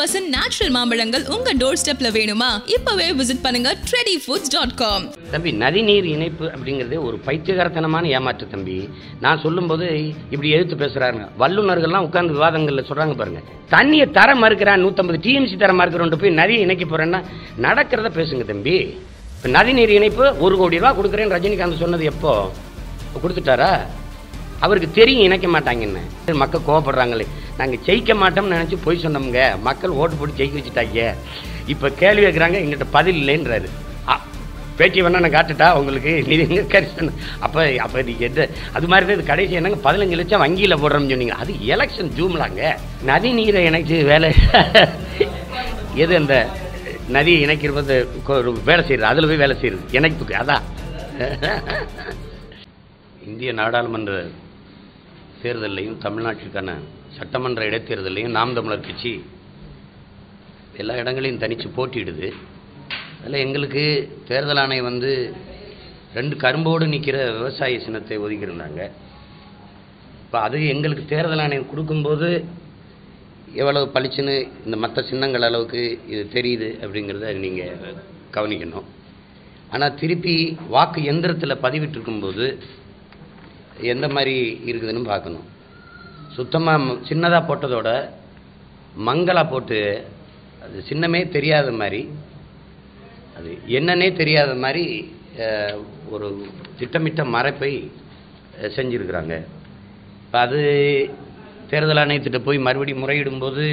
Percent natural மாம்பழங்கள் உங்க door ஸ்டெப்ல வேணுமா இப்பவே விசிட் பண்ணுங்க ட்ரெடி ஃபுட்ஸ் டாட் காம் தம்பி நதிநீர் இணைப்பு அப்படிங்கிறதே ஒரு பைத்தியகாரத்தனமான ஏமாற்று தம்பி நான் சொல்லும்போது இப்படி எதிர்த்து பேசுறாருங்க வல்லுநர்கள்லாம் உட்கார்ந்து விவாதங்கள்ல சொல்றாங்க பாருங்க தண்ணியை தர மறுக்கிறான் நூற்றம்பது டிஎம்சி தர மறுக்கிறோம் போய் நதியை இணைக்க போறேன்னா நடக்கிறத பேசுங்க தம்பி இப்போ நதிநீர் இணைப்பு ஒரு கோடி ரூபா கொடுக்குறேன்னு ரஜினிகாந்த் சொன்னது எப்போ கொடுத்துட்டாரா அவருக்கு தெரியும் இணைக்க மாட்டாங்கன்னு மக்கள் கோவப்படுறாங்களே நாங்கள் ஜெயிக்க மாட்டோம்னு நினச்சி போய் சொன்னோமுங்க மக்கள் ஓட்டு போட்டு ஜெயிக்க வச்சுட்டாங்க இப்போ கேள்வி கேட்குறாங்க எங்கிட்ட பதில் இல்லைன்றாரு ஆ, பேட்டி வேணா நான் காட்டுட்டா உங்களுக்கு நீ எங்க கரிசன் அப்போ அப்போ நீங்கள் எது அது மாதிரி தான் இது கடைசி என்னங்க பதினஞ்சு லட்சம் வங்கியில் போடுறோம்னு சொன்னீங்க அது எலெக்ஷன் ஜூம்லாங்க நதி நீரை இணைச்சு வேலை எது அந்த நதியை இணைக்கிறது ஒரு வேலை செய்கிறது அதில் போய் வேலை செய்கிறது இணைப்புக்கு அதான் இந்திய நாடாளுமன்ற தேர்தலையும் தமிழ்நாட்டிற்கான சட்டமன்ற இடைத்தேர்தலையும் நாம் தமிழர் கட்சி எல்லா இடங்களையும் தனித்து போட்டியிடுது அதில் எங்களுக்கு தேர்தல் ஆணையம் வந்து ரெண்டு கரும்போடு நிற்கிற விவசாய சின்னத்தை ஒதுக்கியிருந்தாங்க இப்போ அது எங்களுக்கு தேர்தல் ஆணையம் கொடுக்கும்போது எவ்வளவு பளிச்சுன்னு இந்த மற்ற சின்னங்கள் அளவுக்கு இது தெரியுது அப்படிங்கிறத நீங்கள் கவனிக்கணும் ஆனால் திருப்பி வாக்கு எந்திரத்தில் பதிவிட்டிருக்கும்போது எந்த மாதிரி இருக்குதுன்னு பார்க்கணும் சுத்தமாக சின்னதாக போட்டதோட மங்களா போட்டு அது சின்னமே தெரியாத மாதிரி அது என்னன்னே தெரியாத மாதிரி அஹ், ஒரு திட்டமிட்ட மறைப்பை அஹ், செஞ்சிருக்கிறாங்க இப்போ அது தேர்தல் ஆணையத்திட்ட போய் மறுபடியும் முறையிடும்போது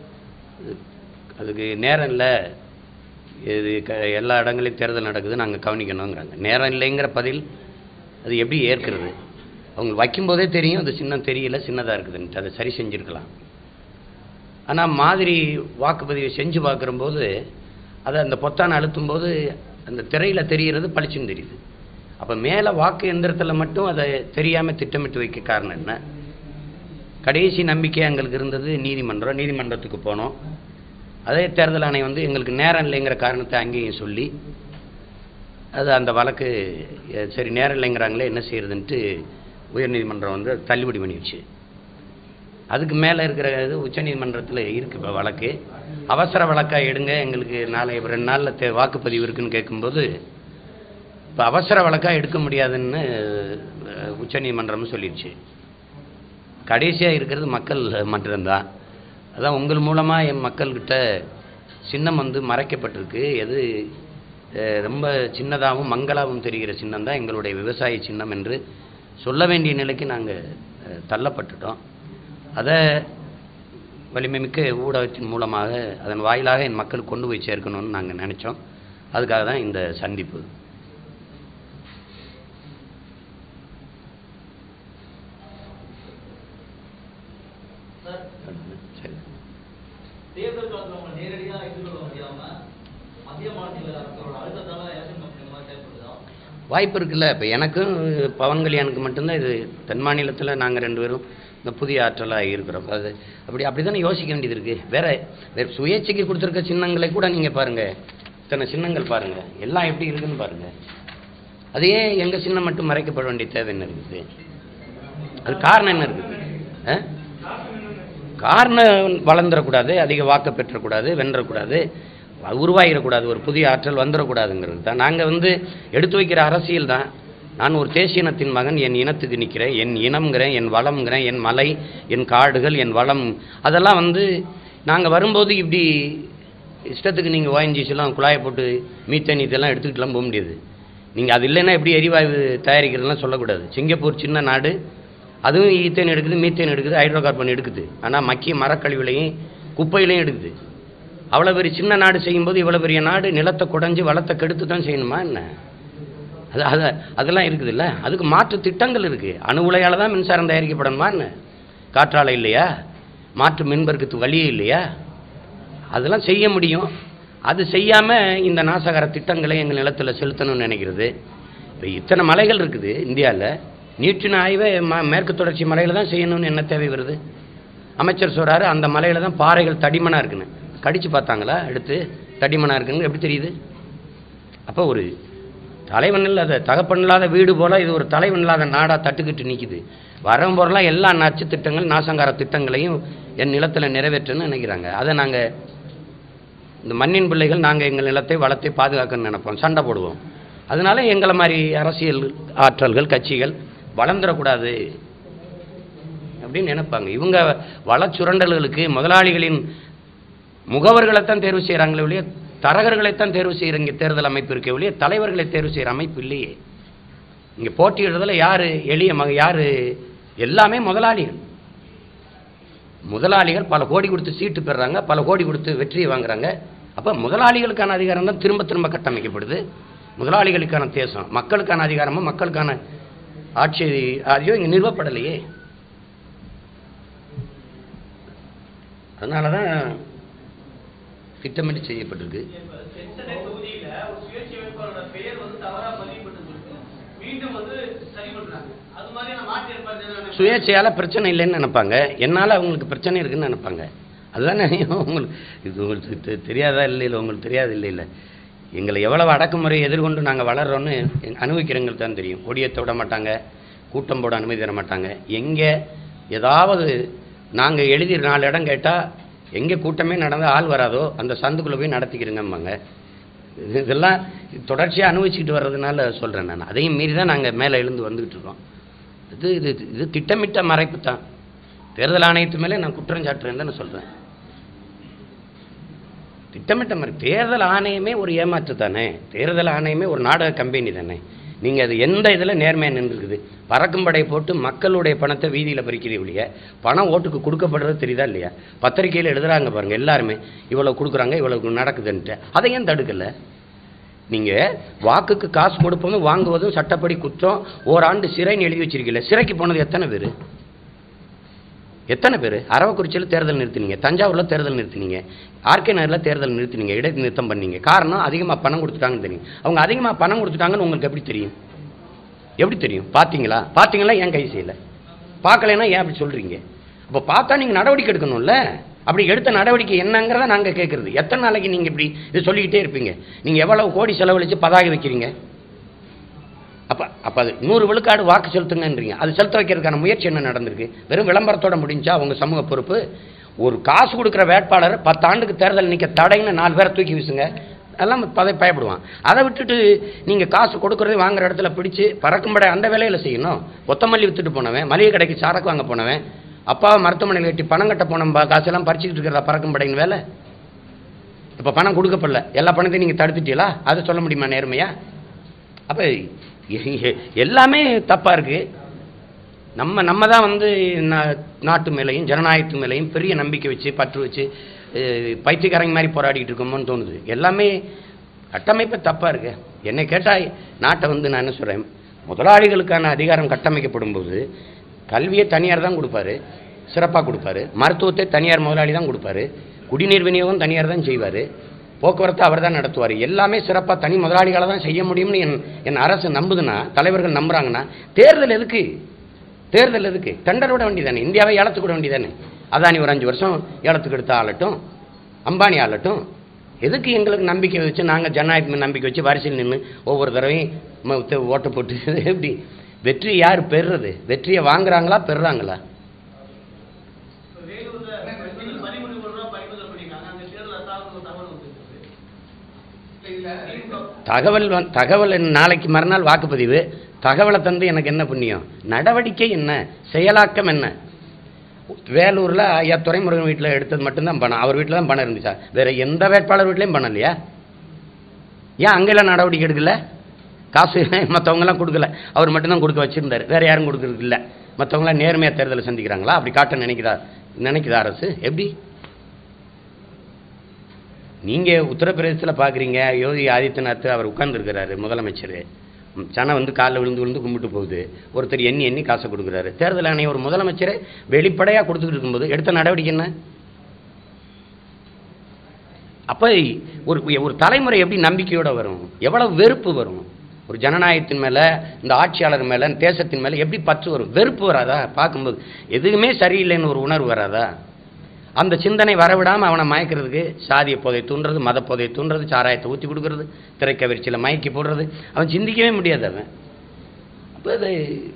அதுக்கு நேரம் இல்லை இது க எல்லா இடங்களையும் தேர்தல் நடக்குது நாங்கள் கவனிக்கணுங்கிறாங்க நேரம் இல்லைங்கிற பதில் அது எப்படி ஏற்கிறது அவங்க வைக்கும்போதே தெரியும் அது சின்னம் தெரியல சின்னதாக இருக்குதுன்ட்டு அதை சரி செஞ்சுருக்கலாம் ஆனால் மாதிரி வாக்குப்பதிவை செஞ்சு பார்க்குறம்போது அதை அந்த பொத்தானை அழுத்தும் போது அந்த திரையில் தெரிகிறது பளிச்சுன்னு தெரியுது அப்போ மேலே வாக்கு எந்திரத்தில் மட்டும் அதை தெரியாமல் திட்டமிட்டு வைக்க காரணம் என்ன கடைசி நம்பிக்கை எங்களுக்கு இருந்தது நீதிமன்றம் நீதிமன்றத்துக்கு போனோம் அதே தேர்தல் ஆணையம் வந்து எங்களுக்கு நேரம் இல்லைங்கிற காரணத்தை அங்கேயும் சொல்லி அது அந்த வழக்கு எ, சரி நேரம் இல்லைங்கிறாங்களே என்ன செய்யறதுன்ட்டு உயர்நீதிமன்றம் வந்து தள்ளுபடி பண்ணிடுச்சு அதுக்கு மேலே இருக்கிற இது உச்சநீதிமன்றத்தில் இருக்குது இப்போ வழக்கு அவசர வழக்காக எடுங்க எங்களுக்கு நாளை ரெண்டு நாளில் தே வாக்குப்பதிவு இருக்குன்னு கேட்கும்போது இப்போ அவசர வழக்காக எடுக்க முடியாதுன்னு அஹ், உச்சநீதிமன்றமும் சொல்லிடுச்சு கடைசியாக இருக்கிறது மக்கள் மன்றம்தான் அதான் உங்கள் மூலமாக என் மக்கள்கிட்ட சின்னம் வந்து மறைக்கப்பட்டிருக்கு எது அஹ், ரொம்ப சின்னதாகவும் மங்களாகவும் தெரிகிற சின்னம் தான் எங்களுடைய விவசாய சின்னம் என்று சொல்ல வேண்டிய நிலைக்கு நாங்கள் தள்ளப்பட்டுட்டோம் அதை வலிமைமிக்க ஊடகத்தின் மூலமாக அதன் வாயிலாக என் மக்களுக்கு கொண்டு போய் சேர்க்கணும்னு நாங்கள் நினச்சோம் அதுக்காக தான் இந்த சந்திப்பு சரி தேர்தல் காலத்துல உங்களை நேரடியா எதிர்கொள்ள முடியாம மத்திய மாநில அரசோட அழுத்தத்தால எலெக்ஷன் கமிஷன் இந்த மாதிரி செயல்படுதா வாய்ப்பு இருக்குல்ல இப்போ எனக்கும் பவன் கல்யாணுக்கு மட்டும்தான் இது தென் மாநிலத்தில் நாங்கள் ரெண்டு பேரும் இந்த புதிய ஆற்றலாக இருக்கிறோம் அது அப்படி அப்படி தானே யோசிக்க வேண்டியது இருக்குது வேற வேற சுயேட்சைக்கு கொடுத்துருக்க சின்னங்களை கூட நீங்கள் பாருங்கள் இத்தனை சின்னங்கள் பாருங்கள் எல்லாம் எப்படி இருக்குன்னு பாருங்கள் அது ஏன் எங்கள் சின்னம் மட்டும் மறைக்கப்பட வேண்டிய தேவை என்ன இருக்குது அது காரணம் என்ன இருக்குது ஆ? காரணம் வளர்ந்துடக்கூடாது அதிக வாக்கு பெற்றக்கூடாது வென்றக்கூடாது உருவாகிடக்கூடாது ஒரு புதிய ஆற்றல் வந்துடக்கூடாதுங்கிறது தான் நாங்கள் வந்து எடுத்து வைக்கிற அரசியல் தான் நான் ஒரு தேசிய இனத்தின் மகன் என் இனத்துக்கு நிற்கிறேன் என் இனம்ங்கிறேன் என் வளம்ங்கிறேன் என் மலை என் காடுகள் என் வளம் அதெல்லாம் வந்து நாங்கள் வரும்போது இப்படி இஷ்டத்துக்கு நீங்கள் ஓஎன்ஜிசிலாம் குழாயை போட்டு மீத்தேன் இதெல்லாம் எடுத்துக்கிட்டுலாம் போக முடியாது நீங்கள் அது இல்லைன்னா எப்படி எரிவாயு தயாரிக்கிறதுலாம் சொல்லக்கூடாது சிங்கப்பூர் சின்ன நாடு அதுவும் ஈத்தேன் எடுக்குது மீத்தேன் எடுக்குது ஹைட்ரோ கார்பன் எடுக்குது ஆனால் மக்கிய மரக்கழிவுலையும் குப்பையிலையும் எடுக்குது அவ்வளோ பெரிய சின்ன நாடு செய்யும்போது இவ்வளோ பெரிய நாடு நிலத்தை குடஞ்சி வளத்தை கெடுத்து தான் செய்யணுமா என்ன அது அது அதெல்லாம் இருக்குதுல்ல அதுக்கு மாற்று திட்டங்கள் இருக்குது அணு உலையால் தான் மின்சாரம் தயாரிக்கப்படணுமா என்ன காற்றாலை இல்லையா மாற்று மின்பருக்கு வழியே இல்லையா அதெல்லாம் செய்ய முடியும் அது செய்யாமல் இந்த நாசகர திட்டங்களை எங்கள் நிலத்தில் செலுத்தணும்னு நினைக்கிறது இப்போ இத்தனை மலைகள் இருக்குது இந்தியாவில் நியூட்ரின் ஆய்வை ம மேற்கு தொடர்ச்சி மலையில் தான் செய்யணும்னு என்ன தேவை வருது அமைச்சர் சொல்கிறாரு அந்த மலையில் தான் பாறைகள் தடிமனாக இருக்குன்னு கடிச்சு பார்த்தாங்களா எடுத்து தடிமனாக இருக்குன்னு எப்படி தெரியுது அப்போ ஒரு தலைவன் இல்லாத தகப்பன் இல்லாத வீடு போல இது ஒரு தலைவன் இல்லாத நாடாக தட்டுக்கிட்டு நிற்கிது வரும் போறலாம் எல்லா நச்சு திட்டங்கள் நாசங்கார திட்டங்களையும் என் நிலத்தில் நிறைவேற்றணும்னு நினைக்கிறாங்க அதை நாங்கள் இந்த மண்ணின் பிள்ளைகள் நாங்கள் எங்கள் நிலத்தை வளத்தை பாதுகாக்கணும்னு நினைப்போம் சண்டை போடுவோம் அதனால எங்களை மாதிரி அரசியல் ஆற்றல்கள் கட்சிகள் வளர்ந்துடக்கூடாது அப்படின்னு நினைப்பாங்க இவங்க வளச்சுரண்டல்களுக்கு முதலாளிகளின் முகவர்களைத்தான் தேர்வு செய்கிறாங்களே ஒழிய தரகர்களைத்தான் தேர்வு செய்கிற இங்கே தேர்தல் அமைப்பு இருக்கே ஒழிய தலைவர்களை தேர்வு செய்கிற அமைப்பு இல்லையே இங்கே போட்டியிடுறதுல யார் எளிய மக யார் எல்லாமே முதலாளிகள் முதலாளிகள் பல கோடி கொடுத்து சீட்டு பெறுறாங்க பல கோடி கொடுத்து வெற்றியை வாங்குறாங்க அப்போ முதலாளிகளுக்கான அதிகாரம் தான் திரும்ப திரும்ப கட்டமைக்கப்படுது முதலாளிகளுக்கான தேசம் மக்களுக்கான அதிகாரமும் மக்களுக்கான ஆட்சி அதிகம் இங்கே நிறுவப்படலையே அதனால தான் திட்டமிட்டு செய்யப்பட்டிருக்கு இப்ப தென்சென்னை தொகுதியில ஒரு சுயேட்சை வேட்பாளரோட பெயர் வந்து தவறா பதிவுபட்டு மீண்டும் வந்து சரி பண்றாங்க அது மாதிரியான மாற்று ஏற்பாடு எதுவும் சுயேட்சையால் பிரச்சனை இல்லைன்னு நினைப்பாங்க என்னால் அவங்களுக்கு பிரச்சனை இருக்குன்னு நினைப்பாங்க அதுதானே உங்களுக்கு இது உங்களுக்கு தெ- தெரியாதா இல்லை இல்லை உங்களுக்கு தெரியாது இல்லை இல்லை எங்களை எவ்வளவு அடக்குமுறை எதிர்கொண்டு நாங்கள் வளர்றோன்னு எங்க- அனுபவிக்கிறவங்களுக்கு தான் தெரியும் கொடியேற்ற விட மாட்டாங்க கூட்டம் போட அனுமதி தர மாட்டாங்க எங்கே ஏதாவது நாங்கள் எழுதி நாலு இடம் கேட்டால் எங்கே கூட்டமே நடந்தால் ஆள் வராதோ அந்த சந்துக்குள்ளே போய் நடத்திக்கிறோங்கம்பாங்க இது- இதெல்லாம் தொடர்ச்சியாக அனுபவிச்சுக்கிட்டு வர்றதுனால சொல்கிறேன் நான் அதையும் மீறி தான் நாங்கள் மேலே எழுந்து வந்துக்கிட்டு இருக்கோம் இது இது இது திட்டமிட்ட மறைப்பு தான் தேர்தல் ஆணையத்து மேலே நான் குற்றம் சாட்டுறேன் தான் சொல்கிறேன் திட்டமிட்ட மறை தேர்தல் ஆணையமே ஒரு ஏமாற்று தானே தேர்தல் ஆணையமே ஒரு நாடக கம்பெனி தானே நீங்கள் அது எந்த இதில் நேர்மையாக நின்றுருக்குது பறக்கும் படை போட்டு மக்களுடைய பணத்தை வீதியில் பறிக்கிறீ இல்லையா பணம் ஓட்டுக்கு கொடுக்கப்படுறது தெரியுதா இல்லையா பத்திரிக்கையில் எழுதுறாங்க பாருங்கள் எல்லாருமே இவ்வளோ கொடுக்குறாங்க இவ்வளோ நடக்குதுன்ட்டு அதை ஏன் தடுக்கலை நீங்கள் வாக்குக்கு காசு கொடுப்பதும் வாங்குவதும் சட்டப்படி குற்றம் ஓராண்டு சிறைன்னு எழுதி வச்சிருக்கீங்களே சிறைக்கு போனது எத்தனை பேர் எத்தனை பேர் அரவக்குறிச்சியில் தேர்தல் நிறுத்தினீங்க தஞ்சாவூரில் தேர்தல் நிறுத்தினீங்க ஆர்கே நகரில் தேர்தல் நிறுத்தினீங்க இடைநிறுத்தம் பண்ணீங்க காரணம் அதிகமாக பணம் கொடுத்துட்டாங்கன்னு தெரியும் அவங்க அதிகமாக பணம் கொடுத்துட்டாங்கன்னு உங்களுக்கு எப்படி தெரியும் எப்படி தெரியும் பார்த்தீங்களா பார்த்தீங்களா ஏன் கை செய்யலை பார்க்கலைன்னா ஏன் அப்படி சொல்கிறீங்க அப்போ பார்த்தா நீங்கள் நடவடிக்கை எடுக்கணும்ல அப்படி எடுத்த நடவடிக்கை என்னங்கிறத நாங்கள் கேட்குறது எத்தனை நாளைக்கு நீங்கள் இப்படி இது சொல்லிக்கிட்டே இருப்பீங்க நீங்கள் எவ்வளவு கோடி செலவழித்து பதாகை வைக்கிறீங்க அப்போ அப்போ அது நூறு விழுக்காடு வாக்கு செலுத்துங்கன்றீங்க அது செலுத்த வைக்கிறதுக்கான முயற்சி என்ன நடந்திருக்கு வெறும் விளம்பரத்தோட முடிஞ்சா அவங்க சமூக பொறுப்பு ஒரு காசு கொடுக்குற வேட்பாளர் பத்தாண்டுக்கு தேர்தல் நிற்க தடைன்னு நாலு பேரை தூக்கி வீசுங்க எல்லாம் பதை பயப்படுவான் அதை விட்டுட்டு நீங்கள் காசு கொடுக்குறது வாங்குற இடத்துல பிடிச்சு பறக்கும்படை அந்த வேலையில் செய்யணும் கொத்தமல்லி வித்துட்டு போனவன் மளிகை கடைக்கு சரக்கு வாங்க போனவன் அப்பாவை மருத்துவமனையில் கட்டி பணம் கட்ட போன ப- காசெல்லாம் பறிச்சுக்கிட்டு இருக்கிறதா பறக்கும்படைன்னு வேலை இப்போ பணம் கொடுக்கப்படல எல்லா பணத்தையும் நீங்கள் தடுத்துட்டீங்களா அதை சொல்ல முடியுமா நேர்மையா அப்போ எல்லாமே தப்பாக இருக்குது நம்ம நம்ம தான் வந்து நா- நாட்டு மேலேயும் ஜனநாயகத்து மேலேயும் பெரிய நம்பிக்கை வச்சு பற்று வச்சு அஹ், பைத்தியக்காரங்க மாதிரி போராடிக்கிட்டு இருக்கோமோன்னு தோணுது எல்லாமே கட்டமைப்பே தப்பாக இருக்கு என்னை கேட்டால் நாட்டை வந்து நான் என்ன சொல்கிறேன் முதலாளிகளுக்கான அதிகாரம் கட்டமைக்கப்படும் போது கல்வியை தனியார் தான் கொடுப்பாரு சிறப்பாக கொடுப்பாரு மருத்துவத்தை தனியார் முதலாளி தான் கொடுப்பாரு குடிநீர் விநியோகம் தனியார் தான் செய்வார் போக்குவரத்து அவர் தான் நடத்துவார் எல்லாமே சிறப்பாக தனி முதலாளிகளாக தான் செய்ய முடியும்னு என் என் அரசு நம்புதுன்னா தலைவர்கள் நம்புறாங்கன்னா தேர்தல் எதுக்கு தேர்தல் எதுக்கு டெண்டர் விட வேண்டியதானே இந்தியாவை ஏலத்துக்கு விட வேண்டியதானே அதானி ஒரு அஞ்சு வருஷம் ஏலத்துக்கு எடுத்த ஆளட்டும் அம்பானி ஆளட்டும் எதுக்கு எங்களுக்கு நம்பிக்கை வச்சு நாங்கள் ஜனநாயகத்து மேல் நம்பிக்கை வச்சு வரிசையில் நின்று ஒவ்வொரு தடவையும் ம- த- ஓட்டு போட்டு எப்படி வெற்றி யார் பெறுறது வெற்றியை வாங்குறாங்களா பெறுறாங்களா இப்ப வேலூர்ல பதிமூணு பதிமூணு கோடி ரூபாய் பறிமுதல் பண்ணிருக்காங்க அந்த தேர்தல் அசாவுக்கு ஒரு தகவல் வந்திருக்கு திமுக தகவல் வந் தகவல் என்ன- நாளைக்கு மறுநாள் வாக்குப்பதிவு தகவலை தந்து எனக்கு என்ன புண்ணியம் நடவடிக்கை என்ன செயலாக்கம் என்ன வேலூரில் ஐயா துரைமுருகன் வீட்டில் எடுத்தது மட்டும்தான் பணம் அவர் வீட்டில் தான் பணம் இருந்துச்சா வேற எந்த வேட்பாளர் வீட்லையும் பணம் இல்லையா ஏன் அங்கெல்லாம் நடவடிக்கை எடுக்கல காசு மற்றவங்கலாம் கொடுக்கல அவர் மட்டும்தான் கொடுக்க வச்சிருந்தாரு வேற யாரும் கொடுக்கறது இல்லை மற்றவங்களாம் நேர்மையாக தேர்தலை சந்திக்கிறாங்களா அப்படி காட்ட நினைக்கிறா நினைக்குதா அரசு எப்படி நீங்கள் உத்தரப்பிரதேசத்தில் பார்க்குறீங்க யோகி ஆதித்யநாத் அவர் உட்கார்ந்துருக்கிறாரு முதலமைச்சர் ம், சனம் வந்து காலில் விழுந்து விழுந்து கும்பிட்டு போகுது ஒருத்தர் எண்ணி எண்ணி காசை கொடுக்குறாரு தேர்தல் ஆணையம் ஒரு முதலமைச்சரை வெளிப்படையாக கொடுத்துக்கிட்டு இருக்கும்போது எடுத்த நடவடிக்கை என்ன அப்போ ஒரு ஒரு தலைமுறை எப்படி நம்பிக்கையோட வரும் எவ்வளவு வெறுப்பு வரும் ஒரு ஜனநாயகத்தின் மேலே இந்த ஆட்சியாளர் மேலே தேசத்தின் மேலே எப்படி பற்று வரும் வெறுப்பு வராதா பார்க்கும்போது எதுவுமே சரியில்லைன்னு ஒரு உணர்வு வராதா அந்த சிந்தனை வரவிடாமல் அவனை மயக்கிறதுக்கு சாதிய போதை தூண்டுறது மத போதை தூண்டுறது சாராயத்தை ஊற்றி கொடுக்கறது திரைக்கவர்ச்சியில் மயக்கி போடுறது அவன் சிந்திக்கவே முடியாது அவன் அப்போ அது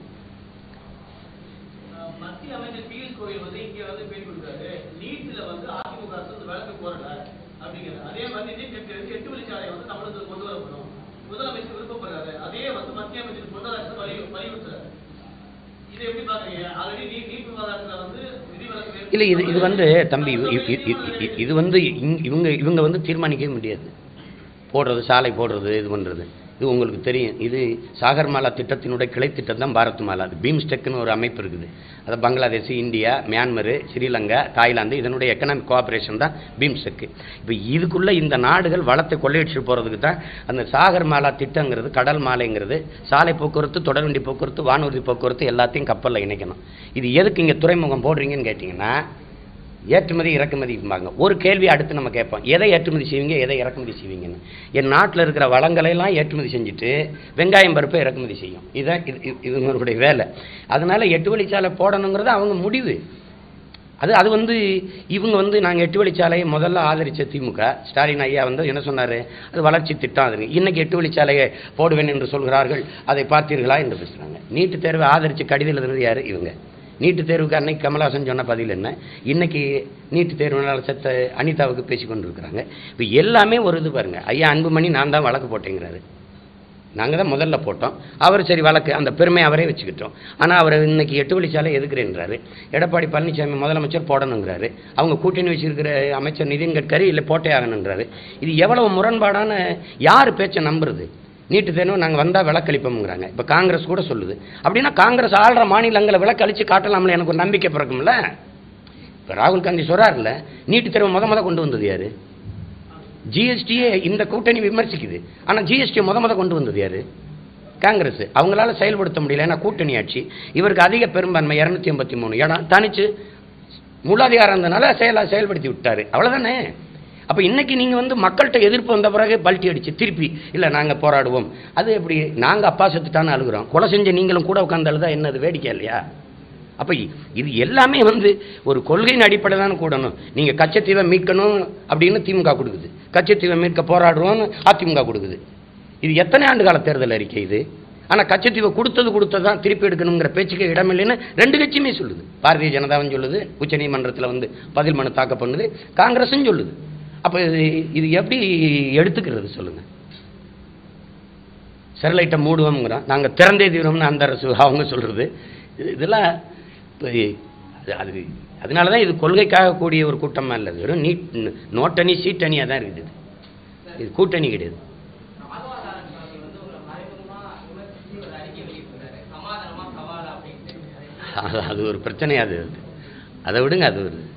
அஹ், மத்திய அமைச்சர் பியூஷ் கோயல் வந்து இங்க வந்து பேட்டி கொடுத்தாரு நீட்ல வந்து அதிமுக அரசு வந்து விளக்கு போறல அப்படிங்கிறது அதே மாதிரி நிதின் கட்கரி எட்டு வழிச்சாலை வந்து தமிழகத்துக்கு கொண்டு வரப்படும் முதலமைச்சர் விருப்பப்படுறாரு அதே வந்து மத்திய அமைச்சர் பொன்னரசு வலி வலியுறுத்துறாரு இதை எப்படி பாக்குறீங்க ஆல்ரெடி நீ நீட் விவாதத்துல வந்து விதிவிலக்கு இல்லை இது இது வந்து தம்பி இது- இது- இது- இது- இது வந்து இங்- இவங்க இவங்க வந்து தீர்மானிக்கவே முடியாது போடுறது சாலை போடுறது இது பண்ணுறது இது உங்களுக்கு தெரியும் இது சாகர்மாலா திட்டத்தினுடைய கிளை திட்டம் தான் பாரத் மாலா அது பீம்ஸ்டெக்னு ஒரு அமைப்பு இருக்குது அது Bangladesh India Myanmar Sri Lanka Thailand இதனுடைய எக்கனாமிக் கோஆப்ரேஷன் தான் பீம்ஸ்டெக் இப்போ இதுக்குள்ளே இந்த நாடுகள் வளத்தை கொள்ளையடிச்சு போகிறதுக்கு தான் அந்த சாகர் மாலா திட்டங்கிறது கடல் மாலைங்கிறது சாலை போக்குவரத்து தொடர்வண்டி போக்குவரத்து வானூர்தி போக்குவரத்து எல்லாத்தையும் கப்பலில் இணைக்கணும் இது எதுக்கு இங்கே துறைமுகம் போடுறீங்கன்னு கேட்டிங்கன்னா ஏற்றுமதி இறக்குமதிம்பாங்க ஒரு கேள்வி அடுத்து நம்ம கேட்போம் எதை ஏற்றுமதி செய்வீங்க எதை இறக்குமதி செய்வீங்கன்னு என் நாட்டில் இருக்கிற வளங்களை எல்லாம் ஏற்றுமதி செஞ்சுட்டு வெங்காயம் பருப்பை இறக்குமதி செய்யும் இதான் இது இது- இவங்களுடைய வேலை அதனால எட்டு வழிச்சாலை போடணுங்கிறது அவங்க முடிவு அது அது வந்து இவங்க வந்து நாங்கள் எட்டு வழிச்சாலையை முதல்ல ஆதரித்த திமுக ஸ்டாலின் ஐயா வந்து என்ன சொன்னார் அது வளர்ச்சி திட்டம் அது இன்னைக்கு எட்டு வழிச்சாலையை போடுவேன் என்று சொல்கிறார்கள் அதை பார்த்தீர்களா என்று பேசுகிறாங்க நீட்டு தேர்வை ஆதரித்து கடிதம் எழுதுனது யார் இவங்க நீட்டு தேர்வுக்கு அன்னைக்கு கமலஹாசன் சொன்ன பதில் என்ன இன்னைக்கு நீட்டு தேர்வுனால செத்த அனிதாவுக்கு பேசி கொண்டு இருக்கிறாங்க இப்போ எல்லாமே ஒரு இது பாருங்க ஐயா அன்புமணி நான் தான் வழக்கு போட்டேங்கிறாரு நாங்கள் தான் முதல்ல போட்டோம் அவர் சரி வழக்கு அந்த பெருமை அவரே வச்சுக்கிட்டோம் ஆனால் அவர் இன்னைக்கு எட்டு வழிச்சாலை எதுக்குறேன்றாரு எடப்பாடி பழனிசாமி முதலமைச்சர் போடணுங்கிறாரு அவங்க கூட்டணி வச்சிருக்கிற அமைச்சர் நிதின் கட்கரி இல்லை போட்டே ஆகணுங்கிறாரு இது எவ்வளவு முரண்பாடான யார் பேச்சை நம்புறது நீட்டு தேர்வு நாங்கள் வந்தால் விளக்களிப்போம்ங்கிறாங்க இப்போ காங்கிரஸ் கூட சொல்லுது அப்படின்னா காங்கிரஸ் ஆள்ற மாநிலங்களை விளக்களிச்சு காட்டலாம்ல எனக்கு ஒரு நம்பிக்கை பிறக்கும்ல இப்போ ராகுல் காந்தி சொல்கிறார்ல நீட்டு தேர்வு முத முத கொண்டு வந்தது யாரு ஜிஎஸ்டியே இந்த கூட்டணி விமர்சிக்குது ஆனால் ஜிஎஸ்டி முத முத கொண்டு வந்தது யாரு காங்கிரஸ் அவங்களால செயல்படுத்த முடியல ஏன்னா கூட்டணி ஆட்சி இவருக்கு அதிக பெரும்பான்மை இரநூத்தி எண்பத்தி மூணு இடம் தனிச்சு முழு அதிகாரம் இருந்தனால செயலா செயல்படுத்தி விட்டாரு அவ்வளவுதானே அப்போ இன்னைக்கு நீங்கள் வந்து மக்கள்கிட்ட எதிர்ப்பு வந்த பிறகு பல்ட்டி அடிச்சு திருப்பி இல்லை நாங்கள் போராடுவோம் அது எப்படி நாங்கள் அப்பா செத்துட்டான்னு அழுகுறோம் கொலை செஞ்ச நீங்களும் கூட உட்காந்து அழுதா என்னது வேடிக்கை இல்லையா அப்போ இது எல்லாமே வந்து ஒரு கொள்கையின் அடிப்படை தான் கூடணும் நீங்கள் கச்சத்தீவை மீட்கணும் அப்படின்னு திமுக கொடுக்குது கச்சத்தீவை மீட்க போராடுறோம்னு அதிமுக கொடுக்குது இது எத்தனை ஆண்டு கால தேர்தல் அறிக்கை இது ஆனால் கச்சத்தீவை கொடுத்தது கொடுத்தது தான் திருப்பி எடுக்கணுங்கிற பேச்சுக்கு இடமில்லைன்னு ரெண்டு கட்சியுமே சொல்லுது பாரதிய ஜனதாவும் சொல்லுது உச்சநீதிமன்றத்தில் வந்து பதில் மனு தாக்கல் பண்ணுது காங்கிரஸும் சொல்லுது அப்போ இது இது எப்படி எடுத்துக்கிறது சொல்லுங்க ஸ்டெர்லைட்டை மூடுவோம்ங்கிறோம் நாங்கள் திறந்தே தீவிரம்னு அந்த அரசு அவங்க சொல்கிறது இதெல்லாம் இப்போ அது அது அதனால தான் இது கொள்கைக்காக கூடிய ஒரு கூட்டமாக இல்லை வெறும் நீட் நோட்டணி சீட்டணியாக தான் இருக்குது இது. இது கூட்டணி கிடையாது வாழ்வாதார சுவாமி வந்து உங்களை மறைமுகமா விமர்சிச்சு ஒரு அறிக்கை வெளியிட்டிருக்காரு சமாதானமா சவாலா அப்படின்ட்டு அது அது ஒரு பிரச்சனையா அது அது. அதை விடுங்க அது ஒரு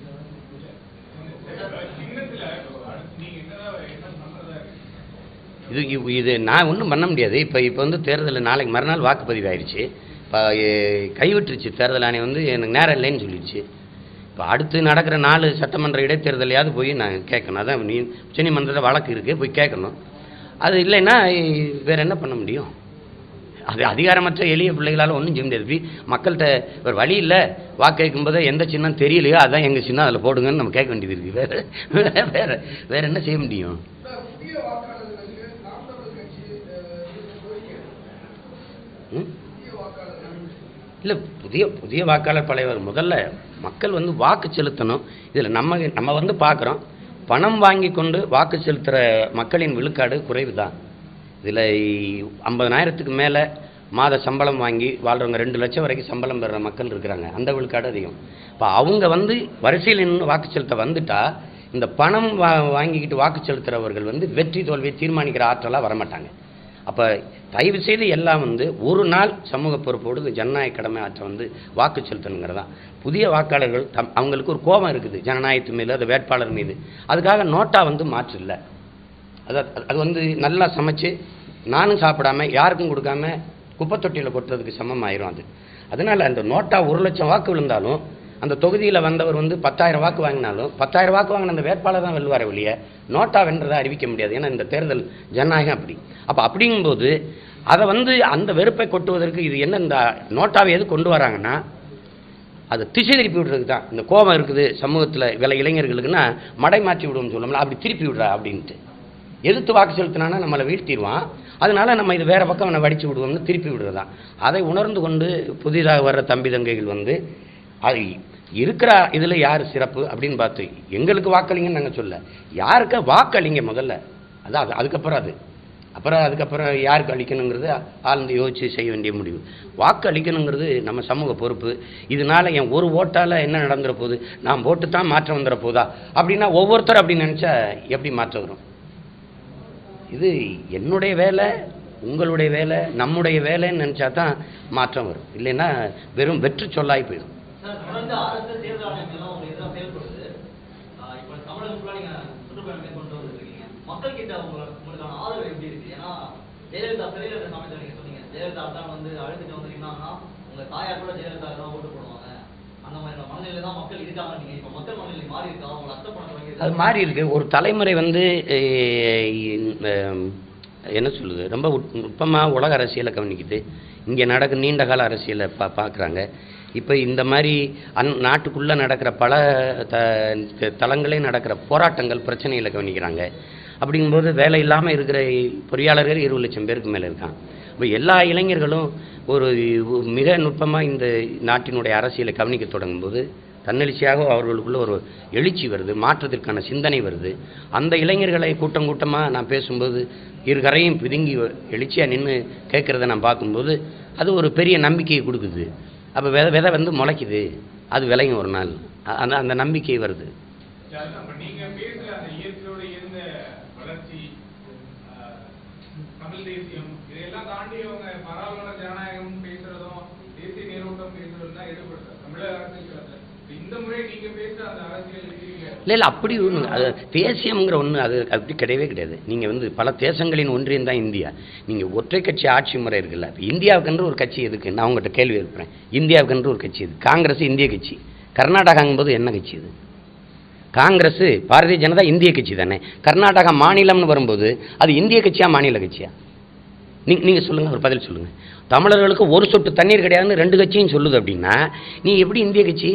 இது இவ்- இது நான் ஒன்றும் பண்ண முடியாது இப்போ இப்போ வந்து தேர்தல் நாளைக்கு மறுநாள் வாக்குப்பதிவு ஆயிடுச்சு இப்போ கைவிட்டுருச்சு தேர்தல் ஆணையம் வந்து எனக்கு நேரம் இல்லைன்னு சொல்லிடுச்சு இப்போ அடுத்து நடக்கிற நாலு சட்டமன்ற இடைத்தேர்தலையாவது போய் நான் கேட்கணும் அதான் நீ உச்சநீதிமன்றத்தில் வழக்கு இருக்குது போய் கேட்கணும் அது இல்லைன்னா வேற என்ன பண்ண முடியும் அது அதிகாரமற்ற எளிய பிள்ளைகளால் ஒன்றும் செய்ய முடியாது வி- மக்கள்கிட்ட ஒரு வழி இல்லை வாக்கு கேட்கும்போது எந்த சின்னம் தெரியலையோ அதான் எங்கள் சின்னம் அதில் போடுங்கன்னு நம்ம கேட்க வேண்டியது இருக்குது வேற வேற வேற வேற என்ன செய்ய முடியும் புதிய வாக்காளர்களுக்கு நாம் தமிழர் கட்சி அஹ், இது கோரிக்கை ம் புதிய வாக்காளர்கள் இல்லை புதிய புதிய வாக்காளர் பழையவர் முதல்ல மக்கள் வந்து வாக்கு செலுத்தணும் இதில் நம்ம நம்ம வந்து பார்க்குறோம் பணம் வாங்கி கொண்டு வாக்கு செலுத்துகிற மக்களின் விழுக்காடு குறைவு தான் இதில் ஐம்பதனாயிரத்துக்கு மேலே மாத சம்பளம் வாங்கி வாழ்றவங்க ரெண்டு லட்சம் வரைக்கும் சம்பளம் பெறுற மக்கள் இருக்கிறாங்க அந்த விழுக்காடு அதிகம் இப்போ அவங்க வந்து வரிசையில் நின்று வாக்கு செலுத்த வந்துட்டா இந்த பணம் வா வாங்கிக்கிட்டு வாக்கு செலுத்துகிறவர்கள் வந்து வெற்றி தோல்வியை தீர்மானிக்கிற ஆற்றலாக வரமாட்டாங்க அப்போ தயவு செய்து எல்லாம் வந்து ஒரு நாள் சமூக பொறுப்போடு இந்த ஜனநாயக கடமை ஆற்ற வந்து வாக்கு செலுத்தணுங்கிறதான் புதிய வாக்காளர்கள் தம் அவங்களுக்கு ஒரு கோபம் இருக்குது ஜனநாயகத்து மீது அது வேட்பாளர் மீது அதுக்காக நோட்டா வந்து மாற்று இல்லை அது அது வந்து நல்லா சமைச்சு நானும் சாப்பிடாம யாருக்கும் கொடுக்காம குப்பை தொட்டியில் கொட்டுறதுக்கு சமம் ஆயிரும் அது அதனால அந்த நோட்டா ஒரு லட்சம் வாக்கு விழுந்தாலும் அந்த தொகுதியில் வந்தவர் வந்து பத்தாயிரம் வாக்கு வாங்கினாலும் பத்தாயிரம் வாக்கு வாங்கின அந்த வேட்பாளர் தான் வெல்வார வெளியே நோட்டா வென்றதை அறிவிக்க முடியாது ஏன்னா இந்த தேர்தல் ஜனநாயகம் அப்படி அப்போ அப்படிங்கும்போது அதை வந்து அந்த வெறுப்பை கொட்டுவதற்கு இது என்ன இந்த நோட்டாவை எது கொண்டு வராங்கன்னா அதை திசை திருப்பி விடுறதுக்கு தான் இந்த கோபம் இருக்குது சமூகத்தில் வில இளைஞர்களுக்குன்னா மடை மாற்றி விடுவோம்னு சொல்லணும்ல அப்படி திருப்பி விடுறா அப்படின்ட்டு எதிர்த்து வாக்கு செலுத்தினானா நம்மளை வீழ்த்திடுவான் அதனால நம்ம இது வேற பக்கம் அவனை வடிச்சு விடுவோம்னு திருப்பி விடுறதான் அதை உணர்ந்து கொண்டு புதிதாக வர்ற தம்பி தங்கைகள் வந்து அது இருக்கிற இதில் யார் சிறப்பு அப்படின்னு பார்த்து எங்களுக்கு வாக்களிங்கன்னு நாங்கள் சொல்ல யாருக்கு வாக்களிங்க முதல்ல அதான் அது அதுக்கப்புறம் அது அப்புறம் அதுக்கப்புறம் யாருக்கு அளிக்கணுங்கிறது ஆழ்ந்து யோசித்து செய்ய வேண்டிய முடிவு வாக்கு அளிக்கணுங்கிறது நம்ம சமூக பொறுப்பு இதனால என் ஒரு ஓட்டால் என்ன நடந்துற போகுது நான் போட்டு தான் மாற்றம் வந்துட போதா அப்படின்னா ஒவ்வொருத்தரும் அப்படி நினச்சா எப்படி மாற்றம் வரும் இது என்னுடைய வேலை உங்களுடைய வேலை நம்முடைய வேலைன்னு நினச்சா தான் மாற்றம் வரும் இல்லைன்னா வெறும் வெற்று சொல்லாய் போயிடும் சார் தொடர்ந்து ஆர்எஸ்எஸ் தேர்தல் ஆணையம் எல்லாம் உங்களுக்கு எதிராக செயல்படுது ஆஹ் இப்போ தமிழகம் ஃபுல்லாக நீங்க சுற்றுப்பயணம் மேற்கொண்டு வந்துருக்கீங்க மக்கள் கிட்ட உங்களுக்கு உங்களுக்கான ஆதரவு எப்படி இருக்கு ஏன்னா ஜெயலலிதா சிறையில் இருந்த சமயத்தில் நீங்க சொன்னீங்க ஜெயலலிதா தான் வந்து அழுந்துட்டு வந்திருந்தாங்கன்னா உங்க தாயார் கூட ஜெயலலிதா தான் ஓட்டு போடுவாங்க அந்த மாதிரி மனநிலை தான் மக்கள் இருக்காங்க நீங்க இப்போ மக்கள் மனநிலை மாறி இருக்கா உங்களை அக்செப்ட் பண்ண தொடங்கி அது மாறி இருக்கு ஒரு தலைமுறை வந்து அஹ், என்ன சொல்லுது ரொம்ப நுட்பமாக உலக அரசியலை கவனிக்குது இங்கே நடக்க நீண்ட கால அரசியலை பா பார்க்குறாங்க இப்போ இந்த மாதிரி அந் நாட்டுக்குள்ளே நடக்கிற பல த தளங்களே நடக்கிற போராட்டங்கள் பிரச்சனைகளை கவனிக்கிறாங்க அப்படிங்கும்போது வேலை இல்லாமல் இருக்கிற பொறியாளர்கள் இருபது லட்சம் பேருக்கு மேலே இருக்கான் இப்போ எல்லா இளைஞர்களும் ஒரு மிக நுட்பமாக இந்த நாட்டினுடைய அரசியலை கவனிக்க தொடங்கும்போது தன்னெழுச்சியாக அவர்களுக்குள்ள ஒரு எழுச்சி வருது மாற்றத்திற்கான சிந்தனை வருது அந்த இளைஞர்களை கூட்டம் கூட்டமாக நான் பேசும்போது இருகரையும் பிதுங்கி எழுச்சியாக நின்று கேட்குறத நான் பார்க்கும்போது அது ஒரு பெரிய நம்பிக்கையை கொடுக்குது அப்போ விதை விதை வந்து முளைக்குது அது விளையும் ஒரு நாள் அ- அந்த அந்த நம்பிக்கை வருது அதுதான் இப்ப நீங்க பேசுற அந்த இயற்கையோட இருந்த வளர்ச்சி ஆஹ், தமிழ் தேசியம் இதையெல்லாம் தாண்டி அவங்க பரவலான ஜனநாயகம் பேசுறதும் தேசிய நீரோட்டம் பேசுறதும் தான் ஈடுபடுறாங்க தமிழக அரசியல் களத்துல இப்ப இந்த முறை நீங்க பேசுற அந்த அரசியல் இருக்கீங்க இல்லை இல்லை அப்படி ஒன்று அது தேசியம்ங்கிற ஒன்று அது அப்படி கிடையவே கிடையாது நீங்கள் வந்து பல தேசங்களின் ஒன்றியம் தான் இந்தியா நீங்கள் ஒற்றை கட்சி ஆட்சி முறை இருக்குல்ல இப்ப இந்தியாவுக்கென்று ஒரு கட்சி எதுக்கு நான் உங்கள்கிட்ட கேள்வி எழுப்புறேன் இந்தியாவுக்கென்று ஒரு கட்சி எது காங்கிரஸ் இந்திய கட்சி கர்நாடகாங்கும்போது என்ன கட்சி இது காங்கிரஸ் பாரதிய ஜனதா இந்திய கட்சி தானே கர்நாடகா மாநிலம்னு வரும்போது அது இந்திய கட்சியா மாநில கட்சியா நீ நீங்கள் சொல்லுங்கள் ஒரு பதில் சொல்லுங்கள் தமிழர்களுக்கு ஒரு சொட்டு தண்ணீர் கிடையாதுன்னு ரெண்டு கட்சியும் சொல்லுது அப்படின்னா நீ எப்படி இந்திய கட்சி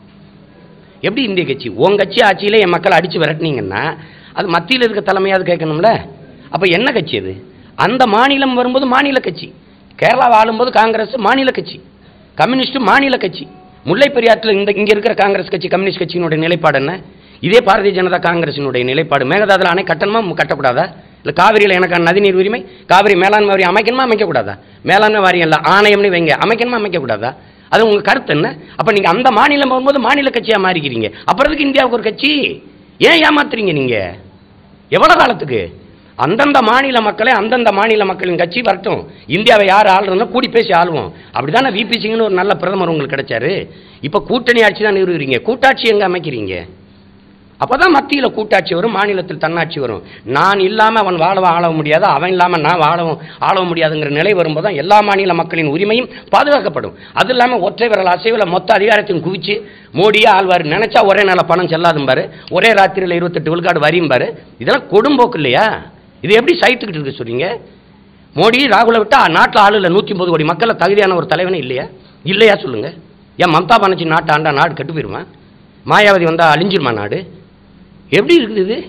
எப்படி இந்திய கட்சி உன் கட்சி ஆட்சியில் என் மக்களை அடித்து விரட்டினீங்கன்னா அது மத்தியில் இருக்க தலைமையாவது கேட்கணும்ல அப்போ என்ன கட்சி அது அந்த மாநிலம் வரும்போது மாநில கட்சி கேரளாவை ஆளும்போது காங்கிரஸ் மாநில கட்சி கம்யூனிஸ்ட் மாநில கட்சி முல்லை பெரியாற்றில் இந்த இங்கே இருக்கிற காங்கிரஸ் கட்சி கம்யூனிஸ்ட் கட்சியினுடைய நிலைப்பாடு என்ன இதே பாரதிய ஜனதா காங்கிரசினுடைய நிலைப்பாடு மேகதாதுல அணை கட்டணுமா கட்டக்கூடாதா இல்லை காவிரியில் எனக்கான நதிநீர் உரிமை காவிரி மேலாண்மை வாரியம் அமைக்கணுமா அமைக்கக்கூடாதா மேலாண்மை வாரியம் இல்லை ஆணையம்னு வைங்க அமைக்கணுமா அமைக்கக்கூடாதா அது உங்க கருத்து என்ன அப்ப நீங்க அந்த மாநிலம் வரும்போது மாநில கட்சியா மாறிக்கிறீங்க அப்புறத்துக்கு இந்தியாவுக்கு ஒரு கட்சி ஏன் ஏமாத்துறீங்க நீங்க எவ்வளவு காலத்துக்கு அந்தந்த மாநில மக்களை அந்தந்த மாநில மக்களின் கட்சி வரட்டும் இந்தியாவை யார் ஆளுறதுனா கூடி பேசி ஆளுவோம் அப்படிதானே விபி சிங்னு ஒரு நல்ல பிரதமர் உங்களுக்கு கிடைச்சாரு இப்ப கூட்டணி ஆட்சி தான் நிறுவுறீங்க கூட்டாட்சி எங்க அமைக்கிறீங்க அப்பதான் மத்தியில கூட்டாட்சி வரும் மாநிலத்தில் தன்னாட்சி வரும் நான் இல்லாம அவன் வாழவும் ஆள முடியாது அவன் இல்லாம நான் வாழவும் ஆள முடியாதுங்கிற நிலை வரும்போது தான் எல்லா மாநில மக்களின் உரிமையும் பாதுகாக்கப்படும் அது இல்லாம ஒற்றை விரல் அசைவில் மொத்த அதிகாரத்தையும் குவிச்சு மோடியே ஆழ்வார் நினைச்சா ஒரே நாள பணம் செல்லாதும் பாரு ஒரே ராத்திரியில் இருபத்தெட்டு விழுக்காடு வரியும் பாரு இதெல்லாம் கொடும்போக்கு இல்லையா இது எப்படி சைத்துக்கிட்டு இருக்கு சொல்றீங்க மோடி ராகுலை விட்டா நாட்டில் ஆளு இல்லை நூற்றி கோடி மக்களை தகுதியான ஒரு தலைவனே இல்லையா இல்லையா சொல்லுங்க ஏன் மம்தா பானர்ஜி நாட்டை ஆண்டா நாடு கெட்டு போயிருமா மாயாவதி வந்தா அழிஞ்சிருமா நாடு எப்படி இருக்குது இது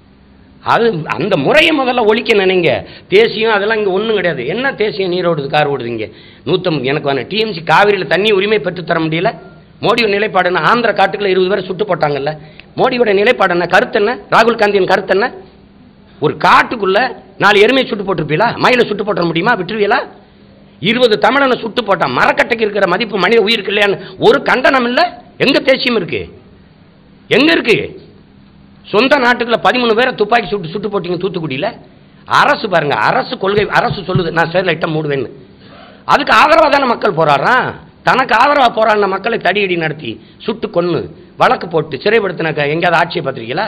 அது அந்த முறையை முதல்ல ஒழிக்க நினைங்க தேசியம் அதெல்லாம் இங்கே ஒன்றும் கிடையாது என்ன தேசியம் நீர் ஓடுது கார் ஓடுது இங்கே நூற்றம் எனக்கு வேணும் டிஎம்சி காவிரியில் தண்ணி உரிமை பெற்றுத் தர முடியல மோடியோட நிலைப்பாடு என்ன ஆந்திர காட்டுக்குள்ள இருபது பேரை சுட்டு போட்டாங்கல்ல மோடியோட நிலைப்பாடு என்ன கருத்து என்ன ராகுல் காந்தியின் கருத்து என்ன ஒரு காட்டுக்குள்ள நாலு எருமையை சுட்டு போட்டிருப்பீங்களா மயிலை சுட்டு போட்டுற முடியுமா விட்டுருவீங்களா இருபது தமிழனை சுட்டு போட்டான் மரக்கட்டைக்கு இருக்கிற மதிப்பு மனித உயிருக்கு இல்லையான்னு ஒரு கண்டனம் இல்லை எங்க தேசியம் இருக்கு எங்க இருக்கு சொந்த நாட்டுக்குள்ள பதிமூணு பேரை துப்பாக்கி சுட்டு சுட்டு போட்டீங்க தூத்துக்குடியில் அரசு பாருங்க அரசு கொள்கை அரசு சொல்லுது நான் சேரில் இட்ட மூடுவேன்னு அதுக்கு ஆதரவாக தானே மக்கள் போராடுறான் தனக்கு ஆதரவாக போராடின மக்களை தடியடி நடத்தி சுட்டு கொன்று வழக்கு போட்டு சிறைப்படுத்தின க- எங்கேயாவது ஆட்சியை பார்த்துருக்கீங்களா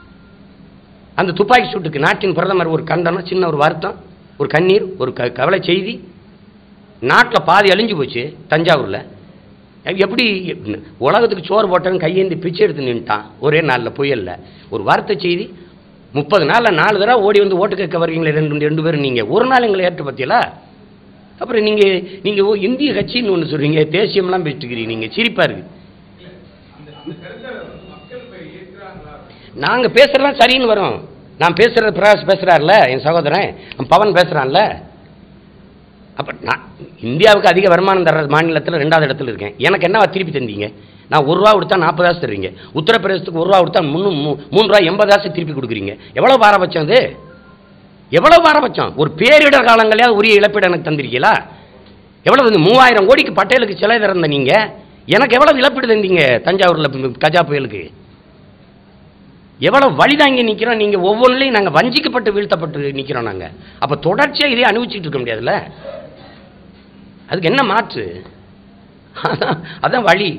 அந்த துப்பாக்கி சூட்டுக்கு நாட்டின் பிரதமர் ஒரு கண்டனம் சின்ன ஒரு வருத்தம் ஒரு கண்ணீர் ஒரு க கவலை செய்தி நாட்டில் பாதி அழிஞ்சு போச்சு தஞ்சாவூரில் எப்படி உலகத்துக்கு சோறு போட்டவன் கையேந்தி பிச்சை எடுத்து நின்ட்டான் ஒரே நாளில் புயல்ல ஒரு வார்த்தை செய்தி முப்பது நாளில் நாலு தடவை ஓடி வந்து ஓட்டு கேட்க வருவீங்களே ரெண்டு ரெண்டு பேரும் நீங்கள் ஒரு நாள் எங்களை ஏற்று பத்தியலா அப்புறம் நீங்கள் நீங்கள் ஓ இந்திய கட்சின்னு ஒன்று சொல்றீங்க தேசியம்லாம் பேசிட்டு இருக்கிறீங்க நீங்கள் சிரிப்பாக இருக்கு அந்த அந்த கருத்தை மக்கள் இப்ப ஏற்கிறாங்களா நாங்கள் பேசுகிறதெல்லாம் சரின்னு வரும் நான் பேசுகிறது பிரகாஷ் பேசுகிறார்ல என் சகோதரன் அவன் பவன் பேசுகிறான்ல அப்போ நான் இந்தியாவுக்கு அதிக வருமானம் தர மாநிலத்தில் ரெண்டாவது இடத்துல இருக்கேன் எனக்கு என்னவா திருப்பி தந்தீங்க நான் ஒரு ரூபா கொடுத்தா நாற்பது காசு தர்றீங்க உத்தரப்பிரதேசத்துக்கு ஒரு ரூபா கொடுத்தா முன்னூ மூ- மூணு ரூபா எண்பது காசு திருப்பி கொடுக்குறீங்க எவ்வளோ பாரபட்சம் அது எவ்வளோ பாரபட்சம் ஒரு பேரிடர் காலங்களையாவது உரிய இழப்பீடு எனக்கு தந்திருக்கீங்களா எவ்வளோ தந்து மூவாயிரம் கோடிக்கு பட்டேலுக்கு சிலை திறந்த நீங்கள் எனக்கு எவ்வளோ இழப்பீடு தந்தீங்க தஞ்சாவூரில் கஜா புயலுக்கு எவ்வளோ வழி தாங்கி நிற்கிறோம் நீங்கள் ஒவ்வொன்றிலையும் நாங்கள் வஞ்சிக்கப்பட்டு வீழ்த்தப்பட்டு நிற்கிறோம் நாங்கள் அப்போ தொடர்ச்சியாக இதே அனுபவிச்சுட்டு இருக்க முடியாதுல்ல அதுக்கு என்ன மாற்று அதான் அதான் வழி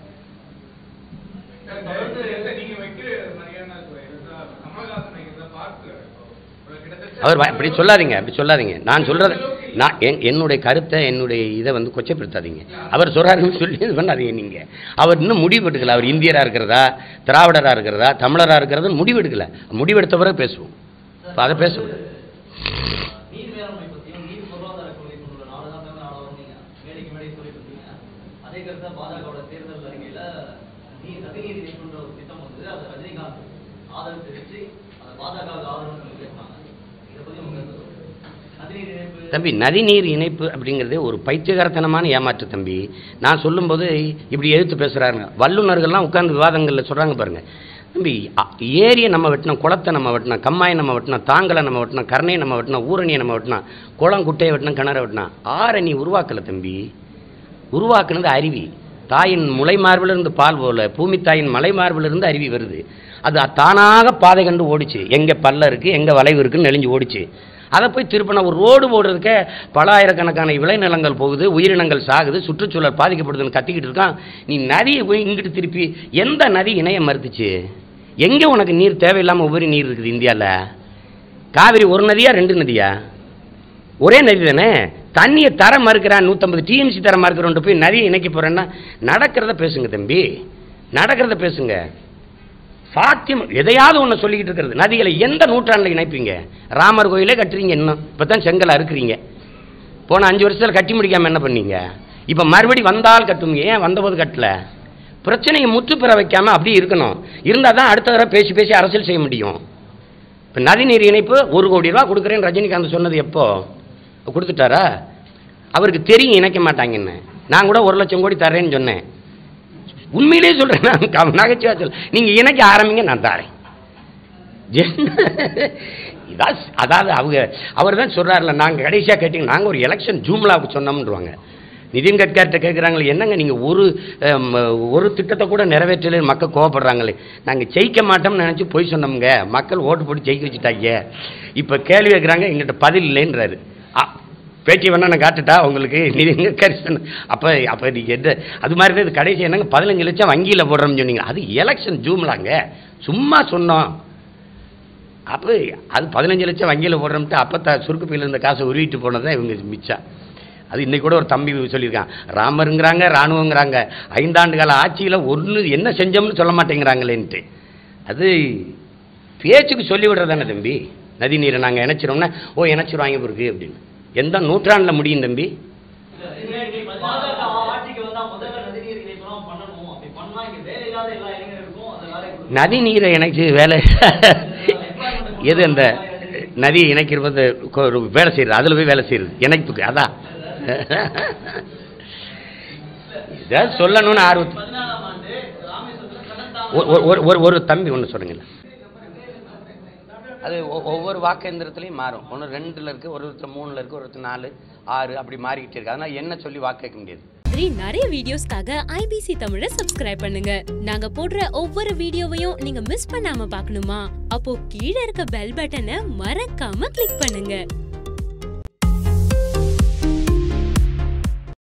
நீங்க வைக்கிற மாதிரியான இதுதான் கமல்ஹாசன் வைக்கிறத பார்க்கிறேன் இப்போ. ஒரு கிட்டத்தட்ட அவர் வ- அப்படி சொல்லாதீங்க அப்படி சொல்லாதீங்க நான் சொல்றது நான் என்- என்னுடைய கருத்தை என்னுடைய இதை வந்து கொச்சப்படுத்தாதீங்க அவர் சொல்றாருன்னு சொல்லி இது பண்ணாதீங்க நீங்க அவர் இன்னும் முடிவெடுக்கல அவர் இந்தியரா இருக்கிறதா திராவிடரா இருக்கிறதா தமிழரா இருக்கிறதா முடிவெடுக்கல முடிவெடுத்த பிறகு பேசுவோம் இப்போ அதை பேசக்கூடாது நீர் மேலாண்மை பத்தியும் நீர் பொருளாதார கொள்கை கொண்டுள்ள நாடு தான் தமிழ் நாடாக நீங்க மேடைக்கு மேடை சொல்லிட்டு இருக்கீங்க அதே கருத்தை பாஜகவோட தேர்தல் அறிக்கையில நீ நதிநீர் இணைப்புன்ற ஒரு திட்டம் வந்து அதை ரஜினிகாந்த் ஆதரவு தெரிவிச்சு அதை பாஜகவுக்கு ஆதரவு சொல்லி பேசினாங்க இதை பத்தி உங்க கருத்து சொல்லுங்க. நதிநீர் இணைப்பு தம்பி நதிநீர் இணைப்பு அப்படிங்கிறதே ஒரு பைத்தியகாரத்தனமான ஏமாற்று தம்பி நான் சொல்லும்போது இப்படி எதிர்த்து பேசுகிறாருங்க வல்லுநர்கள்லாம் உட்கார்ந்து விவாதங்களில் சொல்கிறாங்க பாருங்க தம்பி அ- ஏரியை நம்ம வெட்டினோம் குளத்தை நம்ம வெட்டினோம் கம்மாயை நம்ம வெட்டினோம் தாங்கலை நம்ம வெட்டினோம் கருணையை நம்ம வெட்டினோம் ஊரணியை நம்ம வெட்டினோம் குளம் குட்டையை வெட்டினோம் கிணறை வெட்டினோம் ஆறை நீ உருவாக்கலை தம்பி உருவாக்குனது அருவி தாயின் முளை மார்பிலிருந்து பால் போல பூமி தாயின் மலை மார்பிலிருந்து அருவி வருது அது தானாக பாதை கண்டு ஓடிச்சு எங்கே பள்ளம் இருக்குது எங்கே வளைவு இருக்குன்னு நெளிஞ்சு ஓடிச்சு அதை போய் திருப்பின ஒரு ரோடு போடுறதுக்கே பல ஆயிரக்கணக்கான விளைநிலங்கள் போகுது உயிரினங்கள் சாகுது சுற்றுச்சூழல் பாதிக்கப்படுதுன்னு கத்திக்கிட்டு இருக்கான் நீ நதியை போய் இங்கிட்டு திருப்பி எந்த நதி இணைய மறுத்துச்சு எங்கே உனக்கு நீர் தேவையில்லாமல் உபரி நீர் இருக்குது இந்தியாவில் காவிரி ஒரு நதியா ரெண்டு நதியா ஒரே நதி தானே தண்ணியை தர மறுக்கிறான் நூற்றம்பது டிஎம்சி தர மறுக்கிறோன்ட்டு போய் நதியை இணைக்க போகிறேன்னா நடக்கிறத பேசுங்க தம்பி நடக்கிறத பேசுங்க சாத்தியம் எதையாவது ஒன்று சொல்லிக்கிட்டு இருக்கிறது நதிகளை எந்த நூற்றாண்டில் இணைப்பீங்க ராமர் கோயிலே கட்டுறீங்க இன்னும் இப்போ தான் செங்கல் அறுக்குறீங்க போன அஞ்சு வருஷத்தில் கட்டி முடிக்காமல் என்ன பண்ணீங்க இப்போ மறுபடி வந்தால் கட்டுவீங்க ஏன் வந்தபோது கட்டல பிரச்சனையை முற்று பெற வைக்காம அப்படியே இருக்கணும் இருந்தால் தான் அடுத்த தடவை பேசி பேசி அரசியல் செய்ய முடியும் இப்போ நதிநீர் இணைப்பு ஒரு கோடி ரூபா கொடுக்குறேன்னு ரஜினிகாந்த் சொன்னது எப்போ கொடுத்துட்டாரா அவருக்கு தெரியும் இணைக்க மாட்டாங்கன்னு நான் கூட ஒரு லட்சம் கோடி தரேன்னு சொன்னேன் உண்மையிலேயே சொல்கிறேன் நான் க- நகைச்சுவா சொல்ல நீங்கள் இணைக்க ஆரம்பிங்க நான் தரேன் என்ன? இதான் ஸ்- அதாவது அவங்க அவர் தான் சொல்கிறார்ல நாங்கள் கடைசியாக கேட்டீங்க நாங்கள் ஒரு எலெக்ஷன் ஜூம்லாவுக்கு சொன்னோம்ன்றவாங்க நிதின் கட்கார்ட்ட கேட்குறாங்களே என்னங்க நீங்கள் ஒரு அம், ஒரு திட்டத்தை கூட நிறைவேற்றல மக்கள் கோவப்படுறாங்களே நாங்கள் ஜெயிக்க மாட்டோம்னு நினச்சி போய் சொன்னோம்ங்க மக்கள் ஓட்டு போட்டு ஜெயிக்க வச்சுட்டாங்க இப்போ கேள்வி கேட்குறாங்க எங்கிட்ட பதில் இல்லைன்றாரு ஆ, பேட்டி வேணா நான் காட்டுட்டா உங்களுக்கு நிதின் கட்காரி சொன்ன அப்போ அப்போ நீங்கள் எந்த அது மாதிரி தான் இது கடைசி என்னங்க பதினஞ்சு லட்சம் வங்கியில் போடுறோம்னு சொன்னீங்க அது எலெக்ஷன் ஜூம்லாங்க சும்மா சொன்னோம் அப்போ அது பதினஞ்சு லட்சம் வங்கியில் போடுறோம்ட்டு அப்போ த சுருக்கு பையில இருந்த காசை உருவிட்டு போனதான் இவங்க மிச்சம் அது இன்னைக்கு கூட ஒரு தம்பி சொல்லியிருக்கான் ராமருங்கிறாங்க ராணுவங்கிறாங்க ஐந்தாண்டு கால ஆட்சியில் ஒன்று என்ன செஞ்சோம்னு சொல்ல மாட்டேங்கிறாங்களேன்ட்டு அது பேச்சுக்கு சொல்லி விடுறதானே தம்பி நதி நீரை நாங்கள் இணைச்சிரோம்னா ஓ இணைச்சிருவாங்க பிறகு அப்படின்னு எந்த நூற்றாண்டில் முடியும் தம்பி பாஜக ஆட்சிக்கு வந்தா முதல்ல நதிநீர் இணைப்பெல்லாம் பண்ணணும் அப்படி பண்ணா இங்க வேலை இல்லாத எல்லா இளைஞர்களுக்கும் அந்த வேலை கொடுக்கணும். நதி நீரை இணைச்சு வேலை எது அந்த நதியை இணைக்கிறது கொ- ஒரு வேலை செய்கிறது அதில் போய் வேலை செய்கிறது இணைப்புக்கு அதான் இதை சொல்லணும்னு ஆர்வத்து பதினாலாம் ஆண்டு ராமேஸ்வரத்துல கடல் ஒரு- ஒரு- ஒரு ஒரு ஒரு தம்பி ஒன்று சொல்லுங்களேன் அது ஒ- ஒவ்வொரு வாக்கேந்திரத்துலையும் மாறும் ஒன்று ரெண்டில் இருக்குது ஒரு ஒருத்தர் மூணில் இருக்குது ஒரு ஒருத்தர் நாலு ஆறு அப்படி மாறிக்கிட்டே இருக்கு அதனால் என்ன சொல்லி வாக்கு கேட்க முடியாது மாதிரி நிறைய வீடியோஸ்க்காக ஐபிசி தமிழை சப்ஸ்கிரைப் பண்ணுங்க நாங்க போடுற ஒவ்வொரு வீடியோவையும் நீங்க மிஸ் பண்ணாம பார்க்கணுமா அப்போ கீழே இருக்க பெல் பட்டனை மறக்காம கிளிக் பண்ணுங்க